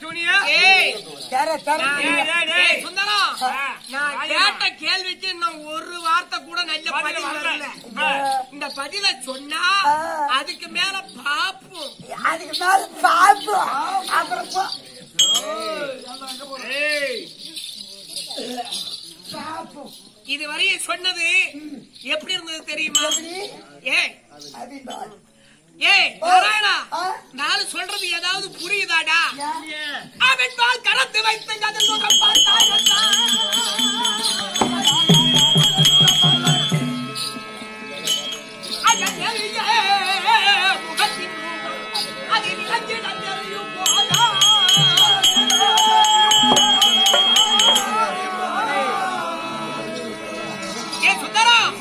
சொன்னியா ஏய் தர தர டேய், டேய், டேய். ஏய், சுந்தரம் நான் ஆ. கேட்ட கேள்விக்கு இன்னும் ஒரு வார்த்தை கூட நல்ல பதில் பதில் வரல. வரல ஆ. இந்த பதில சொன்னா ஆ. அதுக்கு மேல பாப்போம் அதுக்கு மேல பாப்போம் அப்புறம் போ. ஏய், பாப்போம் இதுவரையும் சொன்னது எப்படி இருந்தது தெரியுமா எப்படி? ஏய் அப்படின்னா, ஏய் நாராயணா ஆ? நான் சொல்றது ஏதாவது புரியுதாடா ஏன்? அவன் பால் கலந்து வைத்து அதன் முகம் பார்த்தாய் அதன் நெறியே முகத்தின் ரூபம் அதில் இறங்கிடம் தெரியும் போதா ஏ சுந்தரம்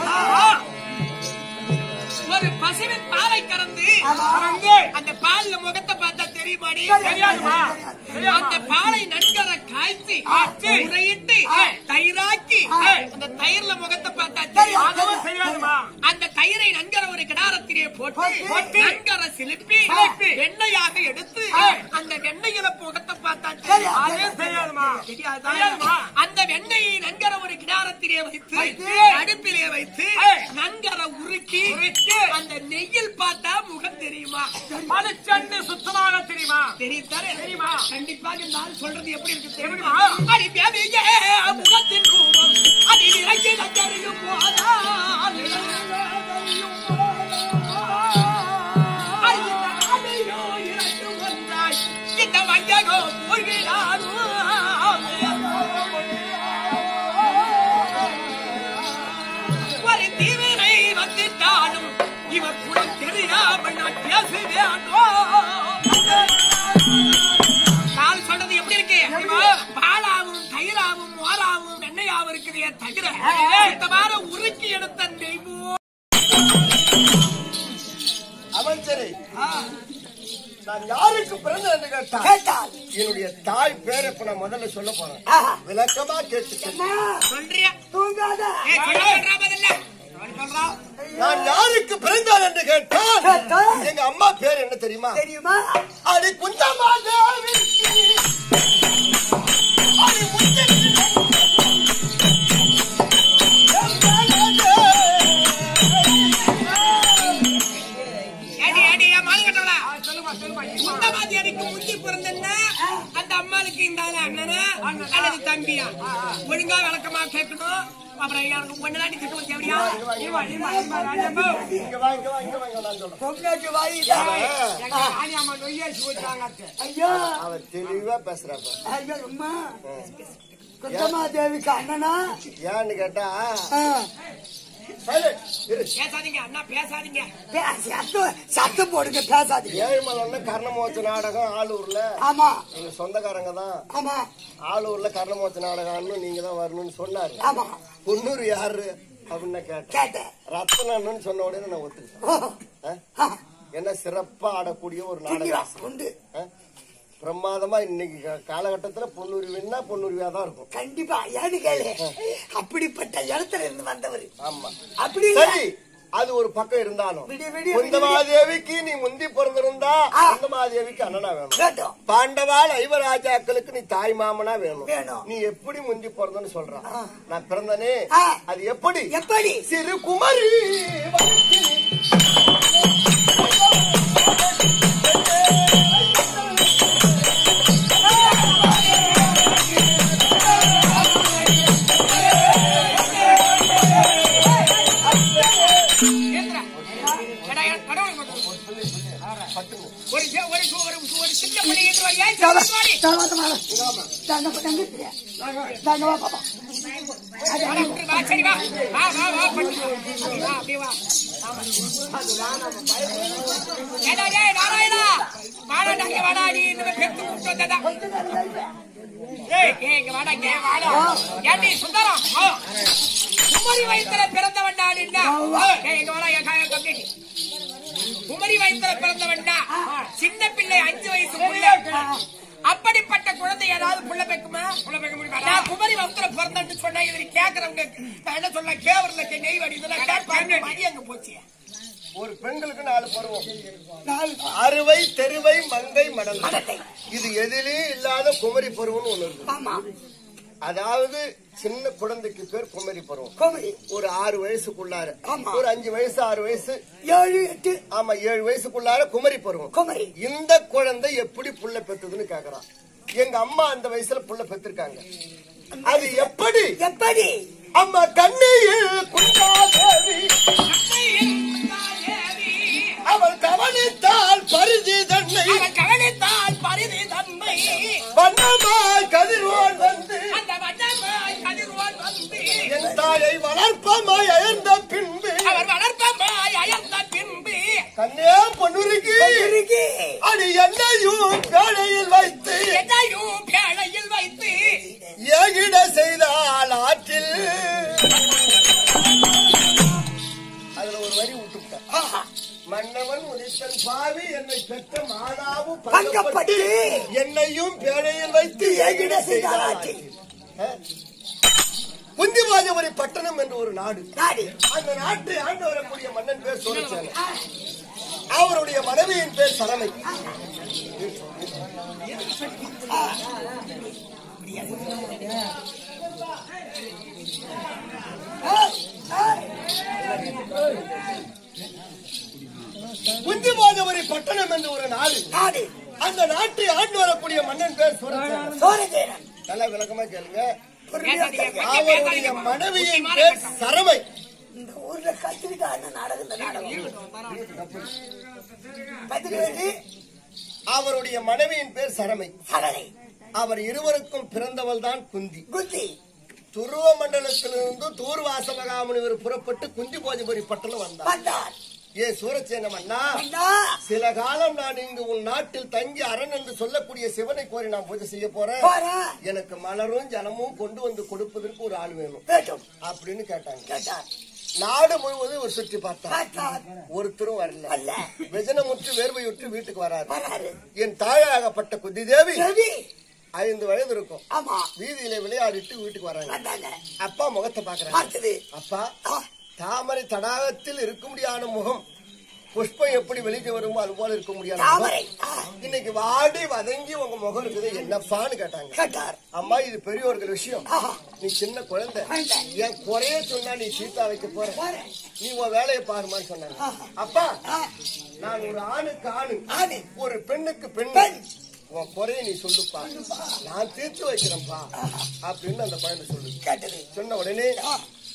ஒரு பசுவின் பாலை கறந்து ஆமா. அந்த பால்ல முகத்தை பார்த்தா தெரியுமாடி தெரியாதுமா? அந்த பாலை நன்கர காய்ச்சி உரையிட்டு தயிராக்கி அந்த தயிர்ல முகத்தை பார்த்தா தெரியும் அதுவும் தெரியாதுமா அந்த தயிரை நன்கர ஒரு கிடாரத்திலே போட்டு போட்டு, நன்கர சிலுப்பி சிலுப்பி, வெண்ணையாக எடுத்து அந்த வெண்ணையில முகத்தை பார்த்தா தெரியும். அதுவும் தெரியாதுமா தெரியாதா? தெரியாதுமா? அந்த வெண்ணையை நன்கர ஒரு கிடாரத்திலே வைத்து வைத்து, அடுப்பிலே வைத்து ஏய். நன்கர உருக்கி உருக்கி, அந்த நெய்யில் பார்த்தா முகம் தெரியுமா அது செண்டு சுத்தமாக தெரியுமா தெரியுதானே தெரியுமா? கண்டிப்பாக இந்த ஆள் சொல்றது எப்படி இருக்கு எப்படிமா? தெரியுமா அடி பேபியே முகத்தின் ரூபம் அதில் இறங்கி தெரியும் போதா அடியோ இரண்டு ஒன்றாய் இந்த வஞ்சகோ மூழ்கினாரோ ஒரு தீவிரை வந்துட்டாலும் இவர் குலம் தெரியாமல் நான் பேசுவேனோ நான் சொல்றது எப்படி இருக்கு பாலாவும் தயிராவும் மோராவும் வெண்ணையாவும் இருக்குதே தவிர சுத்தமான உருக்கி எடுத்த நெய்வோ அமைச்சரே நான் யாருக்கு பிறந்தேன் என்று கேட்டால் கேட்டால் என்னுடைய தாய் பேரை இப்ப நான் முதல்ல சொல்ல போறேன் ஆஹா. விளக்கமா கேட்டு அம்மா, சொல்றியா தூங்காத ஏ, சொல்ல சொல்றா பதில்ல சொல்ல சொல்றா நான் யாருக்கு பிறந்தார் என்று கேட்டால் கேட்டால் எங்க அம்மா பேர் என்ன தெரியுமா தெரியுமா அடி குந்தமா தேவி அடி முத்தத்தி ஏடி ஏடி ஏன் மாங்கட்டவளா சொல்லுமா சொல்லுமா இந்த மாதிரி அடிக்கு முந்தி பிறந்தன்னா அந்த அம்மாளுக்கு இந்த ஆளு அண்ணனா அல்லது தம்பியா ஒழுங்கா விளக்கமா கேட்கணும் அப்புறம் எனக்கு ஒன்னு தாண்டி திட்டு வச்சு எப்படியா நீமா நீமா நீமா ராஜாம்பு இங்க வா இங்க வா இங்க வா இங்க நான் சொல்றேன் பொங்கலுக்கு வாய் அவன் எங்க ராணியம்மா நொய்யாச்சு போயிட்டாங்க அத்தை. ஐயோ அவர் தெளிவா பேசுறாப்ப ஐயோ அம்மா குந்தமா தேவிக்கு அண்ணனா ஏன்னு கேட்டா ஆ, silent, இரு. பேசாதீங்க அண்ணா பேசாதீங்க பே- சத்தம் சத்தம் போடுங்க பேசாதீங்க ஏழுமலைன்னு கர்ணமோச்ச நாடகம் ஆளூர்ல ஆமா எங்க சொந்தக்காரங்க தான் ஆமா ஆளூர்ல கர்ணமோச்ச நாடகம்னு நீங்க தான் வரணும்னு சொன்னாரு ஆமா பொன்னூர் யாரு அப்படின்னு கேட்டேன் கேட்டேன் ரத்னன்னு சொன்ன உடனே நான் ஒத்துக்கிட்டேன் ஓ, ஆ? ஆ, என்ன சிறப்பா ஆடக்கூடிய ஒரு புண்ணியா, நாடகம் உண்டு ஆ? பிரமாதமா இன்னைக்கு கா- காலகட்டத்துல பொன்னுரிவின்னா பொன்னுரிவியா தான் இருக்கும் கண்டிப்பா ஏன்னு கேளு அப்படிப்பட்ட இடத்துல இருந்து வந்தவர் ஆமா அப்படி இல்ல. சரி அது ஒரு பக்கம் இருந்தாலும் விடிய விடிய குந்தமாதேவிக்கு நீ முந்தி பிறந்திருந்தா ஆ. குந்தமாதேவிக்கு அண்ணனா வேணும் வேண்டும் பாண்டவால் ஐவராஜாக்களுக்கு நீ தாய் மாமனா வேணும் வேணும். நீ எப்படி முந்தி பிறந்தன்னு சொல்றான் ஆ. நான் பிறந்தனே ஆ. அது எப்படி எப்படி சிறு குமரி வளர்ச்சினி. ஏத்துடா. எடா, எடா, கடவுள் மட்டும். ஒரு சே- ஒரு சு- ஒரு சு- ஒரு சின்ன படி ஏத்து வாடி, ஏய், தவ- ஏத்து வாடி. தவ- தவ- தாங்க போ, தங்க தெரியா. தாங்க வா பாப்பா வாடா, விட்டுரு, வா, சரி, வா. வா, வா, வா, பண்ணு. அப்படி வா, அப்படியே வா. ஆமா. ஏடா, டேய், நாராயணா. வாடா, இங்க வாடா, நீ இந்த பெத்து கூப்பிட்டு வந்ததா. ஏய், ஏய், இங்க வாடா, இங்க வாடா. ஏண்டி, சுந்தரம், வா. குமரி வயித்துல பிறந்தவன் நான் என்ன? ஏய், இங்க வாடா, என் கா- கம்பெனி. குமரி வயித்துல பிறந்தவன்டா சின்ன பிள்ளை அஞ்சு வயசு புள்ள அப்படிப்பட்ட குழந்தை ஏதாவது புள்ள வைக்குமா புள்ள வைக்க முடியுமா நான் குமரி வகுத்துல பிறந்தேன்னு சொன்னா இதை கேக்குறவங்க நான் என்ன சொல்ல கேவரில் நெய் வடி இதெல்லாம் கேட்பாங்க மணி அங்க போச்சு ஒரு பெண்களுக்கு நாலு பருவம் நாலு அறுவை தெருவை மங்கை மடங்கை மடத்தை. இது எதிலையும் இல்லாத குமரி பருவம்னு ஒண்ணு இருக்கு ஆமா அதாவது சின்ன குழந்தைக்கு பேர் குமரி பருவம் கோமதி ஒரு ஆறு வயசுக்குள்ளார ஆமா. ஒரு அஞ்சு வயசு ஆறு வயசு ஏழு எட்டு ஆமா ஏழு வயசுக்குள்ளார குமரி பருவம் குமரி இந்த குழந்தை எப்படி புள்ள பெத்ததுன்னு கேக்குறான் எங்க அம்மா அந்த வயசுல புள்ள பெத்திருக்காங்க அது எப்படி எப்படி அம்மா கண்ணியில் குண்டாதேவி அவள் கவனித்தால் பரிதி தன்னை அவன் கவனித்தால் பரிதி தன்மை வண்ணமாய் கதிர்வாள் வந்து அந்த வண்ணமாய் கதிர்வான் வந்து என் தாயை வளர்ப்பமாய் அயர்ந்த பின்பு அவர் வளர்ப்பமாய் அயர்ந்த பின்பு கண்ணே பொன்னுருகி இறுகி அடி என்னையும் பேழையில் வைத்து என்னையும் பேழையில் வைத்து ஏகிட செய்தால் ஆற்றில் அதுல ஒரு வரி விட்டுவிட்டேன் ஆஹா. மன்னவன் உதித்தன் பாவி என்னை பெற்ற மானாவும் பங்கப்பட்டு என்னையும் பேழையில் வைத்து ஏகிட செய்தால் ஆற்றில். குந்திவாஜபுரி பட்டணம் என்று ஒரு நாடு நாடி அந்த நாட்டை ஆண்டு வரக்கூடிய மன்னன் பேர் சோழச்சேனன் அவருடைய மனைவியின் பேர் சரமை குந்திவாஜபுரி பட்டணம் என்று ஒரு நாடு நாடி அந்த நாட்டை ஆண்டு வரக்கூடிய மன்னன் பேர் சோழச்சேனன் சோழதேரன் நல்லா விளக்கமா கேளுங்க பேசாதீங்க, அவருடைய பேசாதீங்க. மனைவியின் பேர் சரமை இந்த ஊர்ல கத்திரிக்காய் அந்த நாடகம் இந்த நாடகம் பதினேழு அவருடைய மனைவியின் பேர் சரமை சகலை அவர் இருவருக்கும் பிறந்தவள் தான் குந்தி குத்தி துருவ மண்டலத்திலிருந்து தூர்வாச மகாமுனிவர் புறப்பட்டு குந்தி போஜபுரி பட்டணம் வந்தார் வந்தார் ஏ சூரச்சேனம் அண்ணா அண்ணா சில காலம் நான் இங்கு உன் நாட்டில் தங்கி அரண் என்று சொல்லக்கூடிய சிவனை கோரி நான் பூஜை செய்ய போறேன் போறா எனக்கு மலரும் ஜனமும் கொண்டு வந்து கொடுப்பதற்கு ஒரு ஆள் வேணும் வேண்டும் அப்படின்னு கேட்டாங்க கேட்டார் நாடு முழுவதும் ஒரு சுற்றி பார்த்தார் பார்த்தார் ஒருத்தரும் வரல அல்ல வெஜனமுற்று வேர்வையுற்று வீட்டுக்கு வராரு வராரு என் தாயாகப்பட்ட குந்தி தேவி ரவி ஐந்து வயது இருக்கும் ஆமா வீதியில விளையாடிட்டு வீட்டுக்கு வராங்க வந்தாங்க அப்பா முகத்தை பாக்குறாங்க பார்த்தது அப்பா ஆ, தாமரை தடாகத்தில் இருக்க முடியாத முகம் புஷ்பம் எப்படி வெளியே வருமோ அது போல இருக்க முடியாத தாமரை முகம் ஆ, இன்னைக்கு வாடி வதங்கி உங்க முகம் இருக்குது என்னப்பான்னு கேட்டாங்க கேட்டார் அம்மா இது பெரியவர்கள் விஷயம் ஆஹா. நீ சின்ன குழந்தை குழந்தை. என் குறைய சொன்னா நீ சீதா வைக்க போற போறேன். நீ உன் வேலையை பாருமான்னு சொன்னாங்க ஆஹா. அப்பா ஆ, நான் ஒரு ஆணுக்கு ஆணு ஆணு. ஒரு பெண்ணுக்கு பெண் பெண். உன் குறைய நீ சொல்லுப்பா நான் தீர்த்து வைக்கிறேன்ப்பா அப்படின்னு அந்த குழந்தை சொல்லுது கேட்டது சொன்ன உடனே ஆ.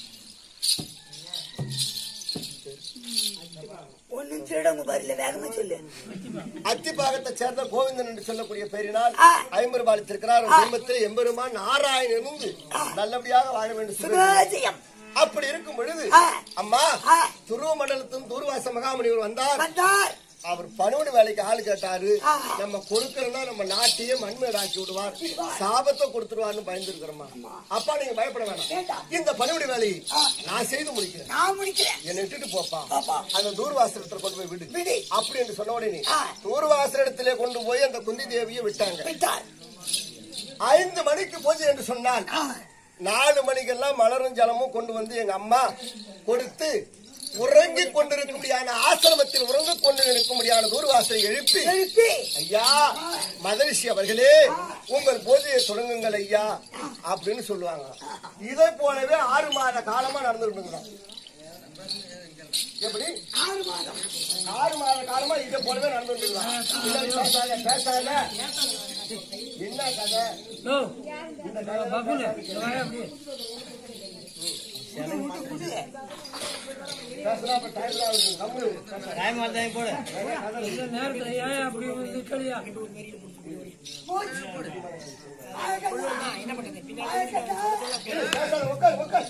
ஒண்ணும் திருடங்க பாருல வேகமா சொல்லு அத்திபாகத்தை சேர்ந்த கோவிந்தன் என்று சொல்லக்கூடிய பெயரினால் ஆ. ஐம்பெருமாளித்திருக்கிறார் ஆ. குடும்பத்தில் எம்பெருமான் நாராயணன் இருந்து நல்லபடியாக வாழ வேண்டும் சொல்லி சுபஜயம் அப்படி இருக்கும் பொழுது ஆ. அம்மா ஆ. துருவ மண்டலத்தின் தூர்வாச மகாமுனிவர் வந்தார் வந்தார் அவர் பணிவுடு வேலைக்கு ஆளு கேட்டாரு ஆ. நம்ம கொடுக்கறதா நம்ம நாட்டையே மண்மேடாக்கி விடுவார் சாபத்தை கொடுத்துருவார்னு பயந்துருக்கிறோமா அப்பா நீங்க பயப்பட வேணாம் வேண்டாம். இந்த பணிவுடு வேலையை ஆ. நான் செய்து முடிக்கிறேன் நான் முடிக்கிறேன் என்னை விட்டுட்டு போப்பா பாப்பா. அந்த தூர்வாசலத்துல கொண்டு போய் விடு விடு. அப்படி என்று சொன்ன உடனே ஆ. தூர்வாசலத்திலே கொண்டு போய் அந்த குந்தி தேவியை விட்டாங்க விட்டார் ஐந்து மணிக்கு பூஜை என்று சொன்னால் ஆ, நாலு மணிக்கெல்லாம் மலரும் ஜலமும் கொண்டு வந்து எங்க அம்மா கொடுத்து உறங்கிக் கொண்டிருக்கும்படியான ஆசிரமத்தில் உறங்கிக் கொண்டு இருக்கும்படியான தூர்வாசலை எழுப்பி எழுப்பி ஐயா மதரிஷி அவர்களே உங்கள் பூஜையை தொடங்குங்கள் ஐயா அப்படின்னு சொல்லுவாங்க இதை போலவே ஆறு மாத காலமா நடந்துருக்குங்க எப்படி ஆறு மாதம் ஆறு மாத காலமா இதை போலவே நடந்துருக்குங்க பேசாத பேசாத என்ன கதை இந்த கதை பேசுனா அப்ப time ஆகுது. கம்முனு. பேசாத, உட்காரு, உட்காரு.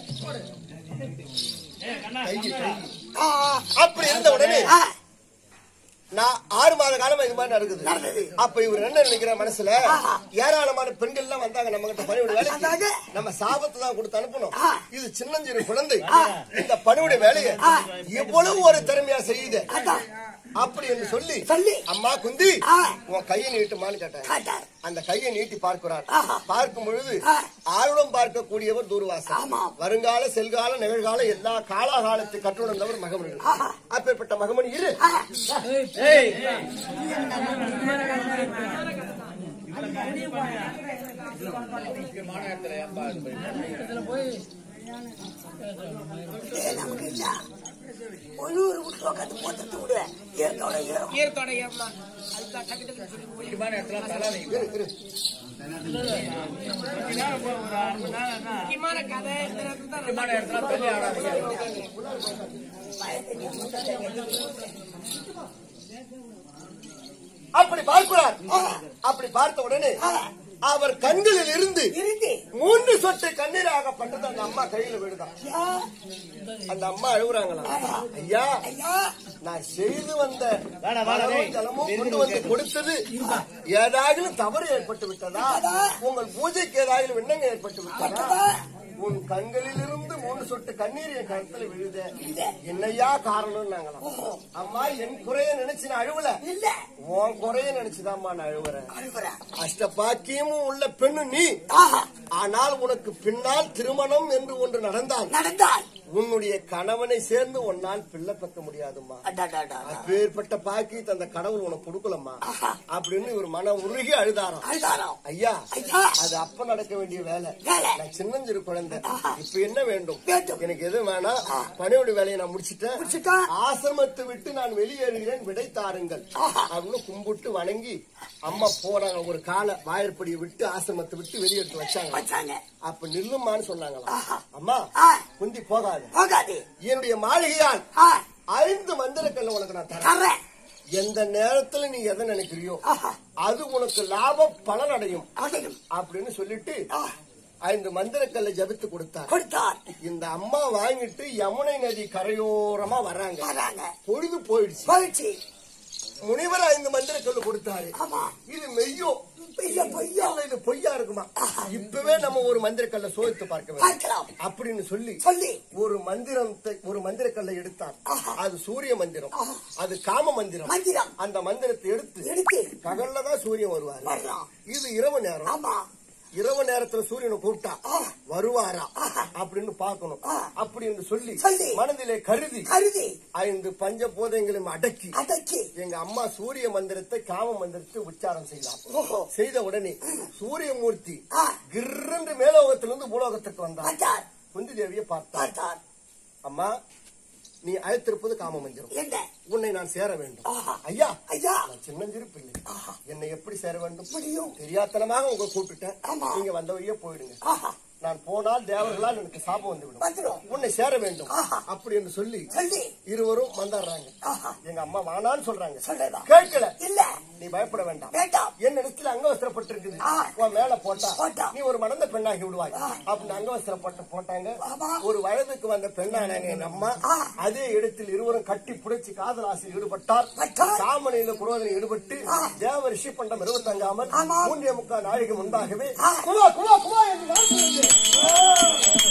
கைக்கு, கைக்கு. ஆ, அப்படி இருந்த உடனே ஆ, நான் ஆறு மாத காலமா இது மாதிரி நடக்குது நடந்தது. அப்ப இவர் என்ன நினைக்கிற மனசுல ஆஹா. ஏராளமான பெண்கள் எல்லாம் வந்தாங்க நம்ம கிட்ட பணிவிட வந்தாங்க. வேலைக்கு நம்ம சாபத்தை தான் கொடுத்து அனுப்பணும் ஆ. இது சின்னஞ்சிறு குழந்தை இந்த பணிவிட வேலையை இவ்வளவு ஒரு திறமையா செய்யுது அதான் அப்படி என்று சொல்லி சொல்லி. அம்மா குந்தி ஆ. உன் கையை நீட்டுமான்னு கேட்டாங்க கேட்டார் அந்த கையை நீட்டி பார்க்கிறார் ஆஹா. பார்க்கும் பொழுது ஆ. ஆளுடன் பார்க்கக்கூடியவர் தூர்வாசன் ஆமாம். வருங்கால செல்கால நிகழ்கால எல்லா காலாகாலத்தை கற்றுணர்ந்தவர் மகமணி ஆஹா. அப்பேற்பட்ட மகமணி இரு ஏ, நமக்கு இல்ல ஒரு ஒரு வீட்டுல உட்காந்து மொத்தத்தை விடு ஏற்கனவே ஏறும் ஈரத்தோட ஏறமா அதுதான் டக்கு டக்குன்னு சொல்லி போய் இரு, இரு. முக்கியமான கதை இந்த நேரத்துல தான் அப்படி பார்க்கிறார் அப்படி பார்த்த உடனே அவர் கண்களில் இருந்து இருந்து மூன்று சொட்டு கண்ணீராகப்பட்டது அந்த அம்மா கையில விழுதான் ஐயா, அந்த அம்மா அழுகுறாங்களா ஐயா ஐயா நான் செய்து வந்த மலரும் ஜலமும் கொண்டு வந்து கொடுத்தது ஏதாவது தவறு ஏற்பட்டு விட்டதா உங்கள் பூஜைக்கு ஏதாவது விண்ணங்க ஏற்பட்டு விட்டதா உன் கண்களில் இருந்து மூணு சொட்டு கண்ணீர் என் கழுத்துல விழுத என்னையா காரணம் நாங்களாம் அம்மா என் குறைய நினைச்சு நான் அழுவல இல்ல உன் குறைய நினைச்சுதாம்மா நான் அழுவுறேன் அழுகுறேன் அஷ்டபாக்கியமும் உள்ள பெண்ணு நீ ஆஹா ஆனால் உனக்கு பின்னால் திருமணம் என்று ஒன்று நடந்தால் நடந்தால் உன்னுடைய கணவனை சேர்ந்து உன்னால் பிள்ளை பெக்க முடியாதும்மா அடாடாடா. அப்பேற்பட்ட பாக்கியத்தை அந்த கடவுள் உனக்கு கொடுக்கலம்மா அப்படின்னு இவர் மனம் உருகி அழுதாராம் அழுதாராம் ஐயா ஐயா அது அப்ப நடக்க வேண்டிய வேலை வேலை. நான் சின்னஞ்சிறு குழந்தை இப்ப என்ன வேண்டும் வேண்டும். எனக்கு எது வேணாம் பணியோட வேலையை நான் முடிச்சிட்டேன் முடிச்சிட்டா? ஆசிரமத்தை விட்டு நான் வெளியேறுகிறேன் விடை தாருங்கள் அப்படின்னு கும்பிட்டு வணங்கி அம்மா போறாங்க ஒரு காலை வாயற்படியை விட்டு ஆசிரமத்தை விட்டு வெளியெடுத்து வச்சாங்க வச்சாங்க அப்ப நில்லுமான்னு சொன்னாங்களாம் அம்மா ஆ. குந்தி போகாது போகாது என்னுடைய மாளிகையால் ஆ ஐந்து மந்திரக்கல்ல உனக்கு நான் தரேன் தர்றேன் எந்த நேரத்துல நீ எதை நினைக்கிறியோ ஆஹா. அது உனக்கு லாப பலன் அடையும் அடையும் அப்படின்னு சொல்லிட்டு ஆ, ஐந்து மந்திரக்கல்ல ஜபித்து கொடுத்தார் கொடுத்தார் இந்த அம்மா வாங்கிட்டு யமுனை நதி கரையோரமா வர்றாங்க வராங்க பொழுது போயிடுச்சு போயிடுச்சு முனிவர் ஐந்து மந்திரக்கல் கொடுத்தாரு ஆமா இது மெய்யோ பொய்யா பொய்யா இல்ல, இது பொய்யா இருக்குமா இப்பவே நம்ம ஒரு மந்திரக்கல்ல சோதித்து பார்க்க வேண்டும் பார்க்கலாம் அப்படின்னு சொல்லி சொல்லி ஒரு மந்திரத்தை ஒரு மந்திரக்கல்லை எடுத்தான் அது சூரிய மந்திரம் அது காம மந்திரம் மந்திரம் அந்த மந்திரத்தை எடுத்து எடுத்து பகல்ல தான் சூரியன் வருவாரு வரலாம் இது இரவு நேரம் ஆமா இரவு நேரத்துல சூரியனை கூப்பிட்டா வருவாரா அப்படின்னு பார்க்கணும் அப்படின்னு சொல்லி சொல்லி. மனதிலே கருதி கருதி ஐந்து பஞ்ச போதைகளையும் அடக்கி அடக்கி எங்க அம்மா சூரிய மந்திரத்தை காம மந்திரத்தை உச்சாரம் செய்யலாம் ஓஹோ செய்த உடனே சூரியமூர்த்தி ஆ. கிர்ரென்று மேலோகத்திலிருந்து பூலோகத்துக்கு வந்தார் வந்தார் குந்தி தேவியை பார்த்தார் பார்த்தார் அம்மா நீ அழைத்திருப்பது காம மந்திரம் என்ன உன்னை நான் சேர வேண்டும் ஆஹா. ஐயா ஐயா நான் சின்னஞ்சிறு பிள்ளை என்னை எப்படி சேர வேண்டும் முடியும். தெரியாத்தனமாக உங்க கூப்பிட்டேன் ஆமா. நீங்க வந்த வழியே போயிடுங்க ஆஹா நான் போனால் தேவர்களால் எனக்கு சாபம் வந்துவிடும் வந்துடும் உன்னை சேர வேண்டும் ஆஹா. அப்படி என்று சொல்லி சொல்லி இருவரும் வந்தாடுறாங்க ஆஹா எங்க அம்மா வானான்னு சொல்றாங்க சொல்றதா கேட்கல இல்ல நீ பயப்பட வேண்டாம் வேண்டாம் என் இடத்துல அங்கவஸ்திரப்பட்டிருக்குது ஆ. உன் மேல போட்டா போட்டா. நீ ஒரு மணந்த பெண்ணாகி விடுவாய் அப்படின்னு அங்கவஸ்திரப்பட்டு போட்டாங்க ஆமா. ஒரு வயதுக்கு வந்த பெண்ணானாங்க என் அம்மா ஆ. அதே இடத்தில் இருவரும் கட்டி புடைச்சு காதல் ஆசையில் ஈடுபட்டார் பட்டார். சாமனையில குரோதனை ஈடுபட்டு தேவ ரிஷி பண்டம் இருபத்தங்காமல் ஆமா. மூன்றே முக்கால் நாளைக்கு முன்பாகவே ஆ. குவா குவா குவா என்று நாடு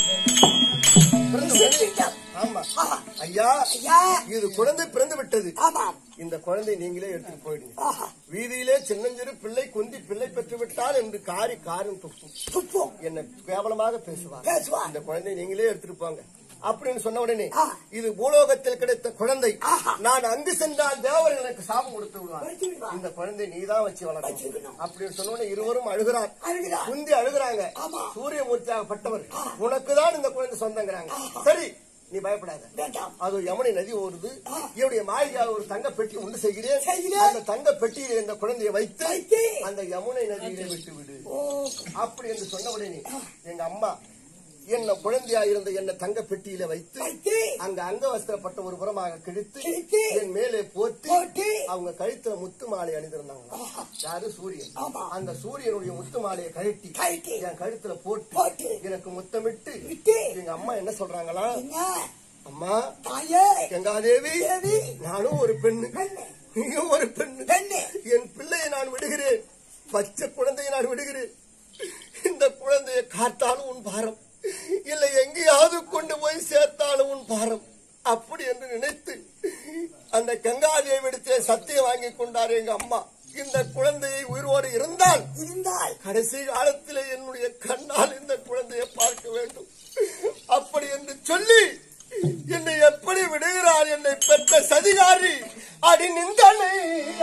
பிறந்த உடனே- ஆமா ஆஹா. ஐயா ஐயா இது குழந்தை பிறந்து விட்டது ஆமாம் இந்த குழந்தை நீங்களே எடுத்துட்டு போயிடுங்க ஆஹா வீதியிலே சின்னஞ்சிறு பிள்ளை குந்தி பிள்ளை பெற்று விட்டால் என்று காரி காரும் துப்பும் துப்பும் என்ன கேவலமாக பேசுவார் பேசுவார். இந்த குழந்தை நீங்களே எடுத்துட்டு போங்க அப்படின்னு சொன்ன உடனே ஆ. இது பூலோகத்தில் கிடைத்த குழந்தை ஆஹா. நான் அங்கு சென்றால் தேவர் எனக்கு சாபம் கொடுத்து விடுவார் கொடுத்து விடுவார். இந்த குழந்தை நீதான் வச்சு வளர்க்கணும் வச்சுக்கணும். அப்படின்னு சொன்ன உடனே இருவரும் அழுகிறார் அழுகிறார். குந்தி அழுகிறாங்க ஆமா. சூரியமூர்த்தியாகப்பட்டவர் உனக்கு தான் இந்த குழந்தை சொந்தங்கிறாங்க சரி நீ பயப்படாத வேண்டாம் அது யமுனை நதி ஓடுது என்னுடைய மாளிகையால் ஒரு தங்க பெட்டி உண்டு செய்கிறேன் செய்கிறேன். அந்த தங்க பெட்டியில இந்த குழந்தையை வைத்து வைத்து அந்த யமுனை நதியிலே விட்டு விடு ஓ அப்படி என்று சொன்ன உடனே எங்க அம்மா என்ன குழந்தையா இருந்த என்ன தங்க பெட்டியில வைத்து வைத்து அங்க அங்கவஸ்திரப்பட்ட ஒரு புறமாக கிழித்து கிழித்து, என் மேலே போட்டு போட்டு, அவங்க கழுத்துல முத்து மாலை அணிந்திருந்தாங்க யாரு சூரியன் ஆமா. அந்த சூரியனுடைய முத்து மாலையை கழட்டி கழட்டி, என் கழுத்துல போட்டு போட்டு, எனக்கு முத்தமிட்டு விட்டு, எங்க அம்மா என்ன சொல்றாங்களா என்ன அம்மா தாயே கங்காதேவி தேவி நானும் ஒரு பெண்ணு பெண்ணு நீயும் ஒரு பெண்ணு பெண்ணு என் பிள்ளையை நான் விடுகிறேன் பச்சை குழந்தையை நான் விடுகிறேன் இந்த குழந்தையை காத்தாலும் உன் பாரம் இல்லை எங்கேயாவது கொண்டு போய் சேர்த்தாலும் உன் பாரம் அப்படி என்று நினைத்து அந்த கங்காதேவி இடத்திலே சத்தியம் வாங்கி கொண்டார் எங்க அம்மா இந்த குழந்தையை உயிரோடு இருந்தால் இருந்தால் கடைசி காலத்திலே என்னுடைய கண்ணால் இந்த குழந்தையை பார்க்க வேண்டும் அப்படி என்று சொல்லி என்னை எப்படி விடுகிறார் என்னை பெற்ற சதிகாரி அடி நிந்தனை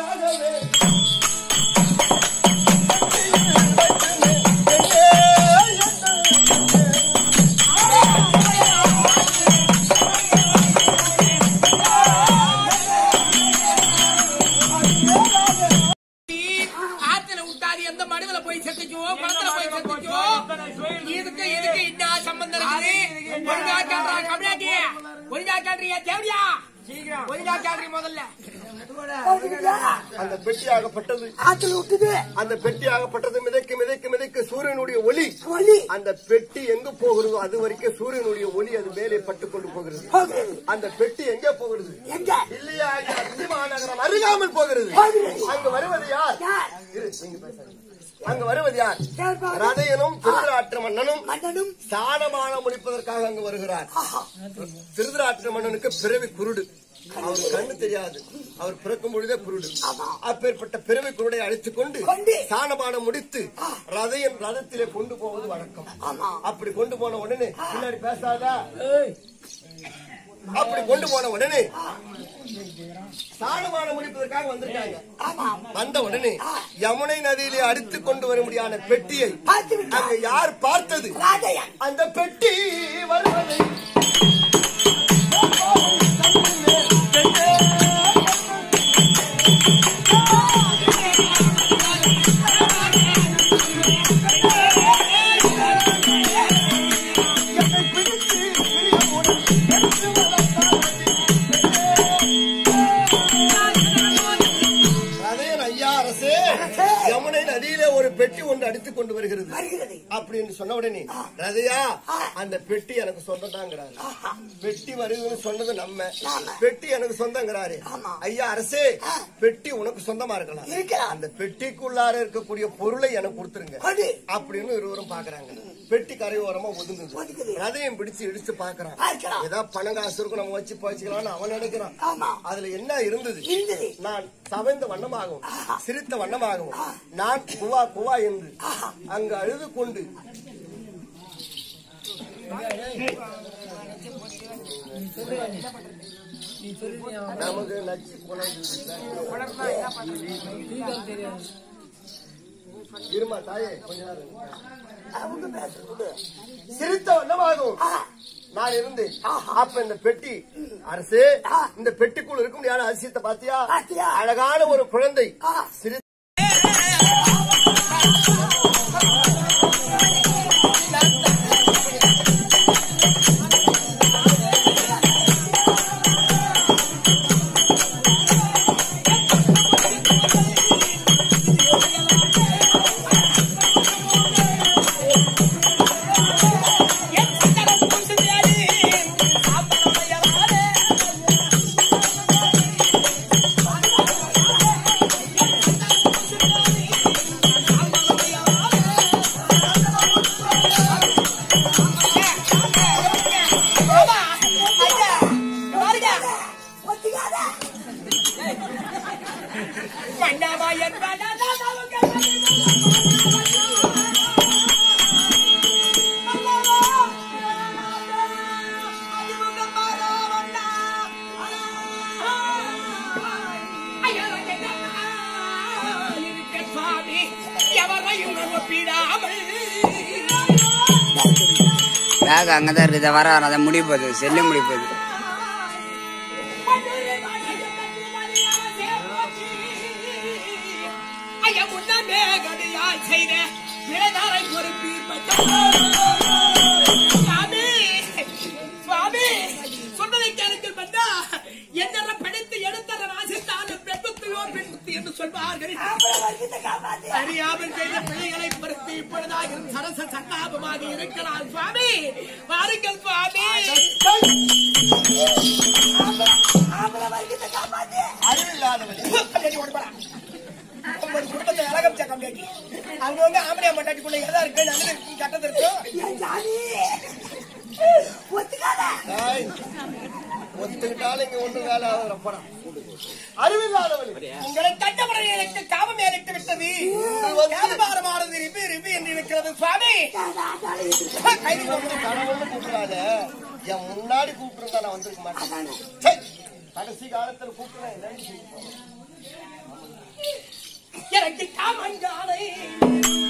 ஆத்துல விட்டாது எந்த மடுவுல போய் செத்துச்சோ குளத்துல போய் செத்துச்சோ இதுக்கு இதுக்கு என்ன சம்பந்தம் இருக்குது ஒழுங்கா கேள்றா கம்யூனிட்டி ஒழுங்கா கேள்றியா தேவடியா ஒழுங்கா கேள்றி முதல்ல அந்த பெட்டி ஆகப்பட்டது ஆத்துல விட்டுது அந்த பெட்டி ஆகப்பட்டது மிதைக்க மிதைக்க மிதைக்க சூரியனுடைய ஒளி வலி அந்த பெட்டி எங்க போகிறதோ அது வரைக்கும் சூரியனுடைய ஒளி அது மேலே பட்டுக் கொண்டு போகிறது போகிறது அந்த பெட்டி எங்க போகிறது எங்க இல்லையா ஐயா, விமாநகரம் அருகாமல் போகிறது போகிறது. அங்க வருவது யார் யார் இரு, நீங்க பேசாதீங்க. அங்க வருவது யார் யார் பாரு? ரதையனும் திருதராற்று மன்னனும் மன்னனும் சாணமான முடிப்பதற்காக அங்கு வருகிறார் திருதராற்று மன்னனுக்கு பிறவி குருடு அவர் கண்ணு தெரியாது அவர் பிறக்கும் பொழுதே குருடு அப்பேற்பட்ட பிறவி குருடை அழைத்துக் கொண்டு கொண்டு. சாணபானம் முடித்து ரதையன் ரதத்திலே கொண்டு போவது வழக்கம் அப்படி கொண்டு போன உடனே பின்னாடி பேசாதா அப்படி கொண்டு போன உடனே சாணபானம் முடிப்பதற்காக வந்திருக்காங்க வந்த உடனே யமுனை நதியிலே அடித்துக் கொண்டு வர முடியாத பெட்டியை பார்த்து விட்டார். அங்க யார் பார்த்தது ராஜையன் அந்த பெட்டி வருவதை ரதையன் ஐயா அரசே யமுனை நதியிலே ஒரு பெட்டி ஒன்று அடித்துக் கொண்டு வருகிறது வருகிறது அப்படின்னு சொன்ன உடனே ரதையா அந்த பெட்டி எனக்கு சொந்தம்தாங்கிறாரு பெட்டி வருதுன்னு சொன்னது நம்ம பெட்டி எனக்கு சொந்தங்கிறாரு ஐயா அரசே பெட்டி உனக்கு சொந்தமா இருக்கலாம் இருக்கலாம். அந்த பெட்டிக்குள்ளார இருக்கக்கூடிய பொருளை எனக்கு கொடுத்துருங்க கொடு அப்படின்னு இருவரும் பாக்குறாங்க பெட்டி கரையோரமா ஒதுங்குது ஒதுங்குது. ரதையும் பிடிச்சு இடிச்சு பாக்குறான் பார்க்கலாம். ஏதாவது பணம் காசு இருக்கும் நம்ம வச்சு பழிச்சுக்கலாம்னு அவன் நினைக்கிறான் ஆமா. அதுல என்ன இருந்தது இருந்தது நான் சவைந்த வண்ணமாகவும் சிரித்த வண்ணமாகவும் நான் குவா குவா என்று அங்கு அழுது கொண்டு நமக்கு நச்சு இருமா தாயே கொஞ்ச நேரம் இரு. அவங்க பேசுறது சிரித்த வண்ணமாகவும் நான் இருந்தேன் அப்ப இந்த பெட்டி அரசு இந்த பெட்டிக்குள்ள இருக்க முடியாத அதிசயத்தை பாத்தியா பாத்தியா? அழகான ஒரு குழந்தை சிரி ஒத்துக்காத மன்னவா என்பதா எவரையும் ஒப்பிடாமல் பேக் அங்கதான் இருக்குது வர வர அதை முடிய போகுது செல்லு முடிய போகுது ஐயா முன்னமே கதையா செய்த பிழைதாரை பொறுப்பீர் சுவாமி சுவாமி சொன்னதை கேளுங்கள் மன்னா என்னென்ன படித்து எடுத்தர ராசித்தாலும் பெண்புத்தையோ பெண்புத்தி என்று சொல்வார்கள் வர்க்கத்தை காப்பாத்து அறியாமல் செய்த பிள்ளைகளை பொறுத்து இப்பொழுதாக சரச சன்னாபமாக இருக்கலாம் சுவாமி வாருங்கள் சுவாமி ஆம்பளை வர்க்கத்தை காப்பாத்து அறிவில்லாதவன் கம்மியாட்டி ஓடி போடா. உங்களோட குடும்பத்தை அழகமிச்சா கம்மியாட்டி. அவங்க வந்து ஆம்பளையா மட்டாட்டிக்குள்ள எதா இருக்கு நல்லது இருக்கு கெட்டது இருக்கு என் ஜாதி ஒத்துக்காத தாய், ஒத்துக்கிட்டாலும் இங்க ஒண்ணு வேலை ஆகுற படம் அறிவில்லாதவள் உங்களை கண்டவுடனே எனக்கு காமம் ஏறிட்டு விட்டது வியாபாரமானது ரிபி ரிபி என்று இருக்கிறது சுவாமி கைது போடுங்க. கணவன் கூப்பிடாத என் முன்னாடி கூப்பிட்டு நான் வந்திருக்க மாட்டேன் சே, கடைசி காலத்துல கூப்பிடுறேன் என்னன்னு சொல்லு. எனக்கு காமங்காலை